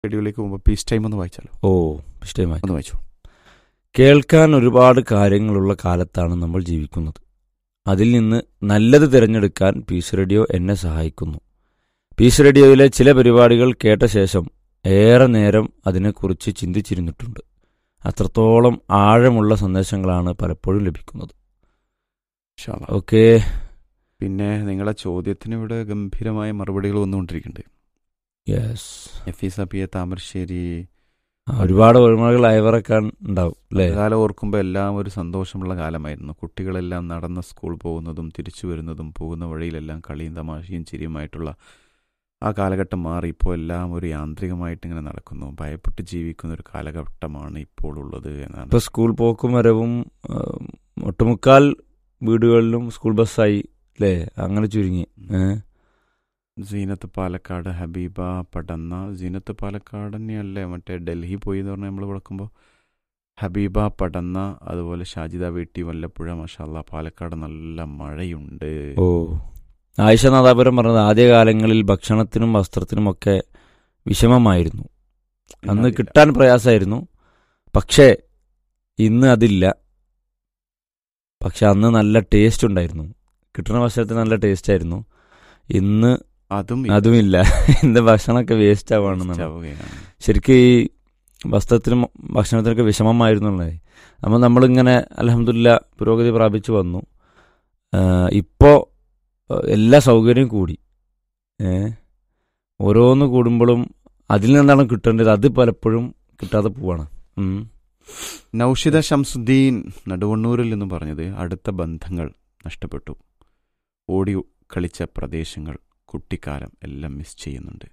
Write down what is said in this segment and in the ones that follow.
റേഡിയോയിലേക്ക് പോകുമ്പോൾ piece time ഒന്ന് വായിച്ചാലോ ഓ ഇഷ്ടമായി ഒന്ന് വായിച്ചു കേൾക്കാൻ ഒരുപാട് കാര്യങ്ങളുള്ള കാലത്താണ് നമ്മൾ ജീവിക്കുന്നത് അതിൽ നിന്ന് നല്ലത് തിരഞ്ഞെടുക്കാൻ പീസ് റേഡിയോ എന്നെ സഹായിക്കുന്നു പീസ് റേഡിയോയിലെ ചില പരിപാടികൾ കേട്ട ശേഷം ഏറെ നേരം അതിനെക്കുറിച്ച് ചിന്തിച്ചിരുന്നിട്ടുണ്ട് അത്രത്തോളം ആഴമുള്ള സന്ദേശങ്ങളാണ് പലപ്പോഴും ലഭിക്കുന്നത് ഇൻഷാ അല്ലാ. ഓക്കെ പിന്നെ നിങ്ങളെ ചോദ്യത്തിന് ഇവിടെ ഗംഭീരമായ മറുപടികൾ വന്നുകൊണ്ടിരിക്കുന്നുണ്ട് yes Afeesa P A Thamarassery ഒരുപാട് ഓർമ്മകൾ അയവറക്കാൻ ഉണ്ടാവും അല്ലേ കാലം ഓർക്കുമ്പോൾ എല്ലാം ഒരു സന്തോഷമുള്ള കാലമായിരുന്നു കുട്ടികളെല്ലാം നടന്ന സ്കൂൾ പോകുന്നതും തിരിച്ചു വരുന്നതും പോകുന്ന വഴിയിലെല്ലാം കളിയും തമാശയും ചിരിയുമായിട്ടുള്ള ആ കാലഘട്ടം മാറി ഇപ്പോൾ എല്ലാം ഒരു യാന്ത്രികമായിട്ട് ഇങ്ങനെ നടക്കുന്നു ഭയപ്പെട്ട് ജീവിക്കുന്ന ഒരു കാലഘട്ടമാണ് ഇപ്പോൾ ഉള്ളത് എന്നാണ് ഇപ്പൊ സ്കൂൾ പോക്കും വരവും ആ, ഒട്ടുമുക്കാൽ വീടുകളിലും സ്കൂൾ ബസ്സായി അല്ലേ അങ്ങനെ ചുരുങ്ങി ഏഹ് സീനത്ത് പാലക്കാട് ഹബീബ പടന്ന സീനത്ത് പാലക്കാട് തന്നെയല്ലേ മറ്റേ ഡൽഹി പോയി എന്ന് പറഞ്ഞാൽ നമ്മൾ വിളക്കുമ്പോൾ ഹബീബ പടന്ന അതുപോലെ ഷാജിദ വീട്ടി വല്ലപ്പുഴ മഷാല്ല പാലക്കാട് നല്ല മഴയുണ്ട് ഓ ആയിഷ നാദാപുരം പറഞ്ഞത് ആദ്യകാലങ്ങളിൽ ഭക്ഷണത്തിനും വസ്ത്രത്തിനുമൊക്കെ വിഷമമായിരുന്നു അന്ന് ഇന്നതില്ല. കിട്ടാൻ പ്രയാസമായിരുന്നു പക്ഷേ ഇന്ന് അതില്ല പക്ഷെ അന്ന് നല്ല ടേസ്റ്റ് ഉണ്ടായിരുന്നു കിട്ടുന്ന ഭക്ഷണത്തിന് നല്ല ടേസ്റ്റ് ആയിരുന്നു ഇന്ന് അതും അതുമില്ല ഇന്ന് ഭക്ഷണമൊക്കെ വേസ്റ്റ് ആവുകയാണെന്നാണ് ആവുകയാണ് ശരിക്കും ഈ വസ്ത്രത്തിനും ഭക്ഷണത്തിനൊക്കെ വിഷമമായിരുന്നു എന്നുള്ളത് അപ്പോൾ നമ്മളിങ്ങനെ അലഹമില്ല പുരോഗതി പ്രാപിച്ചു വന്നു ഇപ്പോൾ എല്ലാ സൗകര്യവും കൂടി ഏ ഓരോന്ന് കൂടുമ്പോഴും അതിൽ നിന്നാണ് കിട്ടേണ്ടത് അത് പലപ്പോഴും കിട്ടാതെ പോവാണ് ഉം. നൌഷിദ ഷംസുദ്ദീൻ നടുവണ്ണൂരിൽ നിന്ന് പറഞ്ഞത് അടുത്ത ബന്ധങ്ങൾ നഷ്ടപ്പെട്ടു ഓടി കളിച്ച പ്രദേശങ്ങൾ കുട്ടിക്കാലം എല്ലാം മിസ് ചെയ്യുന്നുണ്ട്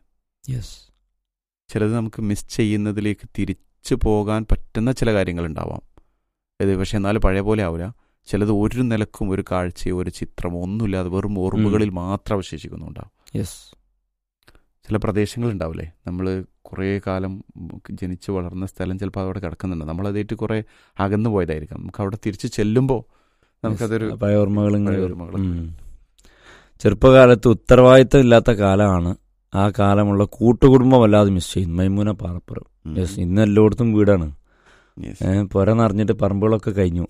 ചിലത് നമുക്ക് മിസ് ചെയ്യുന്നതിലേക്ക് തിരിച്ചു പോകാൻ പറ്റുന്ന ചില കാര്യങ്ങളുണ്ടാവാം ഇത് പക്ഷെ എന്നാലും പഴയ പോലെ ആവില്ല ചിലത് ഒരു നിലക്കും ഒരു കാഴ്ചയോ ഒരു ചിത്രമോ ഒന്നുമില്ലാതെ വെറും ഓർമ്മകളിൽ മാത്രം അവശേഷിക്കുന്നുണ്ടാവും യെസ് ചില പ്രദേശങ്ങളുണ്ടാവില്ലേ നമ്മൾ കുറേ കാലം ജനിച്ച് വളർന്ന സ്ഥലം ചിലപ്പോൾ അവിടെ കിടക്കുന്നുണ്ട് നമ്മളതായിട്ട് കുറേ അകന്നു പോയതായിരിക്കാം നമുക്ക് അവിടെ തിരിച്ച് ചെല്ലുമ്പോൾ നമുക്കതൊരു പഴയ ഓർമ്മകൾ ഇങ്ങനെ പഴയ വരും. ഓർമ്മകളൊക്കെ ഉം. ചെറുപ്പകാലത്ത് ഉത്തരവാദിത്തം ഇല്ലാത്ത കാലമാണ് ആ കാലമുള്ള കൂട്ടുകുടുംബം വല്ലാതെ മിസ് ചെയ്യും മൈമൂന പാറപ്പുറം ഉം. യെസ് ഇന്ന് എല്ലായിടത്തും വീടാണ് Yes. ഏ, പുര നിറഞ്ഞിട്ട് പറമ്പുകളൊക്കെ കഴിഞ്ഞു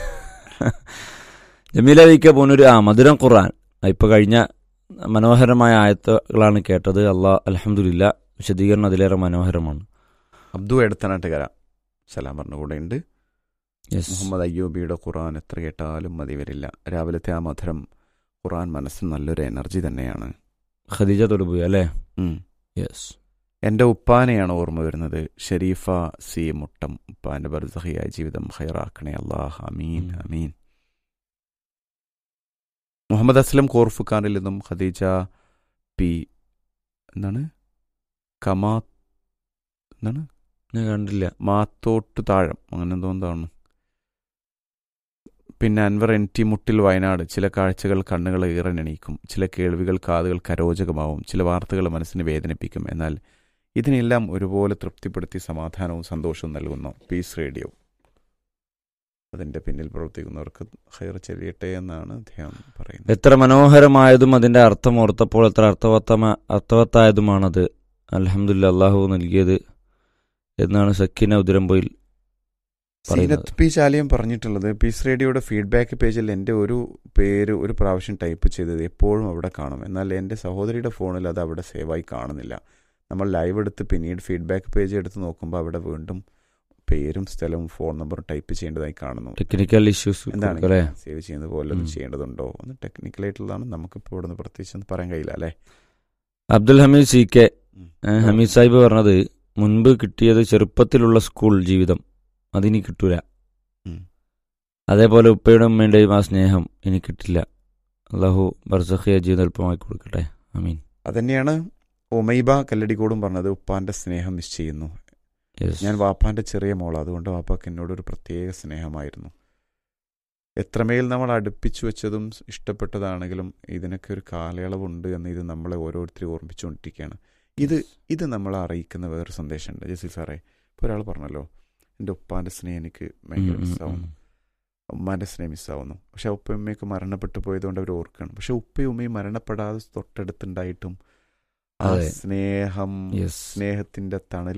ജമീല വിക്ക പോനൊരു ആ മധുരം ഖുർആൻ ഇപ്പൊ കഴിഞ്ഞ മനോഹരമായ ആയത്തുകളാണ് കേട്ടത് അള്ളാ അലഹമുല്ല വിശദീകരണം അതിലേറെ മനോഹരമാണ് അബ്ദു എടുത്തനാട്ടുകര സലാം പറഞ്ഞുകൂടെ ഉണ്ട് യെസ് മുഹമ്മദ് അയ്യൂബിയുടെ ഖുറാൻ എത്ര കേട്ടാലും മതി വരില്ല രാവിലത്തെ ആ മധുരം ഖുറാൻ മനസ്സിന് നല്ലൊരു എനർജി തന്നെയാണ് ഖദീജ തൊടുപുയ അല്ലേ ഉം. യെസ് എൻ്റെ ഉപ്പാനെയാണ് ഓർമ്മ വരുന്നത് ഷരീഫ സി മുട്ടം ഉപ്പാന്റെ ബർസഹിയായ ജീവിതം ഹൈറാക്കണേ അള്ളാഹ് അമീൻ ഉം. അമീൻ മുഹമ്മദ് അസ്ലം കോർഫുഖാനിൽ നിന്നും ഖദീജ പി എന്താണ് കമാ എന്താണ് ഞാൻ കണ്ടില്ല മാത്തോട്ട് താഴം അങ്ങനെ എന്തോ എന്താണ് പിന്നെ അൻവർ എൻ ടി മുട്ടിൽ വയനാട് ചില കാഴ്ചകൾ കണ്ണുകൾ ഈറനെണീക്കും ചില കേൾവികൾ കാതുകൾ കരോചകമാവും ചില വാർത്തകൾ മനസ്സിനെ വേദനിപ്പിക്കും എന്നാൽ ഇതിനെല്ലാം ഒരുപോലെ തൃപ്തിപ്പെടുത്തി സമാധാനവും സന്തോഷവും നൽകുന്നു പീസ് റേഡിയോ അതിന്റെ പിന്നിൽ പ്രവർത്തിക്കുന്നവർക്ക് ഹൈർ ചെറിയട്ടെ എന്നാണ് അദ്ദേഹം പറയുന്നത് എത്ര മനോഹരമായതും അതിന്റെ അർത്ഥം ഓർത്തപ്പോൾ എത്ര അർത്ഥവത്തമ അർത്ഥവത്തായതുമാണത് അലഹമുല്ല അള്ളാഹു നൽകിയത് എന്നാണ് സക്കീന ഉദിരമ്പൊയിൽ പറയുന്നത്. സീനത്ത് പി ചാലിയം പറഞ്ഞിട്ടുള്ളത് പീസ് റേഡിയോയുടെ ഫീഡ്ബാക്ക് പേജിൽ എൻ്റെ ഒരു പേര് ഒരു പ്രാവശ്യം ടൈപ്പ് ചെയ്തത് എപ്പോഴും അവിടെ കാണും എന്നാൽ എൻ്റെ സഹോദരിയുടെ ഫോണിൽ അത് അവിടെ സേവായി കാണുന്നില്ല നമ്മൾ ലൈവ് എടുത്ത് പിന്നീട് ഫീഡ്ബാക്ക് പേജ് എടുത്ത് നോക്കുമ്പോൾ അവിടെ വീണ്ടും പേരും സ്ഥലവും ഫോൺ നമ്പറും ടൈപ്പ് ചെയ്യേണ്ടതായി കാണുന്നു ടെക്നിക്കൽ ഇഷ്യൂസ് എന്താണ് അല്ലേ സേവ് ചെയ്യുന്നത് പോലെ ഒന്ന് ഉം. ചെയ്യേണ്ടതുണ്ടോ ഒന്ന് ടെക്നിക്കലായിട്ടുള്ളതാണ് നമുക്കിപ്പോൾ ഇവിടെ നിന്ന് പ്രത്യേകിച്ച് ഒന്നും പറയാൻ കഴിയില്ല അല്ലേ അബ്ദുൽ ഹമീദ് സി കെ ഉം. ഏ, ഹമീദ് സാഹിബ് പറഞ്ഞത് മുൻപ് കിട്ടിയത് ചെറുപ്പത്തിലുള്ള സ്കൂൾ ജീവിതം അതിനി കിട്ടൂല ഉം. അതേപോലെ ഉപ്പയുടെ ഉമ്മയുടെയും ആ സ്നേഹം ഇനി കിട്ടില്ല അള്ളാഹു ബർസഖിയ ജീവിതം എളുപ്പമാക്കി കൊടുക്കട്ടെ അമീൻ അതന്നെയാണ് ഒമൈബ കല്ലടിക്കോടും പറഞ്ഞത് ഉപ്പാന്റെ സ്നേഹം മിസ് ചെയ്യുന്നു യെസ് ഞാൻ വാപ്പാന്റെ ചെറിയ മോൾ അതുകൊണ്ട് വാപ്പാക്ക് എന്നോട് ഒരു പ്രത്യേക സ്നേഹമായിരുന്നു എത്രമേൽ നമ്മൾ അടുപ്പിച്ചു വെച്ചതും ഇഷ്ടപ്പെട്ടതാണെങ്കിലും ഇതിനൊക്കെ ഒരു കാലയളവുണ്ട് എന്ന് ഇത് നമ്മളെ ഓരോരുത്തരും ഓർമ്മിച്ചുകൊണ്ടിരിക്കുകയാണ് ഇത് ഇത് നമ്മളെ അറിയിക്കുന്ന വേറൊരു സന്ദേശമുണ്ട് ജസീൽ സാറേ ഇപ്പോൾ ഒരാൾ പറഞ്ഞല്ലോ എൻ്റെ ഉപ്പാൻ്റെ സ്നേഹം എനിക്ക് ഭയങ്കര ഉം, ഉം, മിസ്സാവുന്നു ഉമ്മാൻ്റെ സ്നേഹം മിസ്സാവുന്നു പക്ഷെ ഉപ്പ ഉമ്മയൊക്കെ മരണപ്പെട്ടു പോയതുകൊണ്ട് അവർ ഓർക്കുകയാണ് പക്ഷെ ഉപ്പയും ഉമ്മയും മരണപ്പെടാതെ തൊട്ടടുത്തുണ്ടായിട്ടും ആ അതെ. സ്നേഹം യെസ് സ്നേഹത്തിന്റെ തണൽ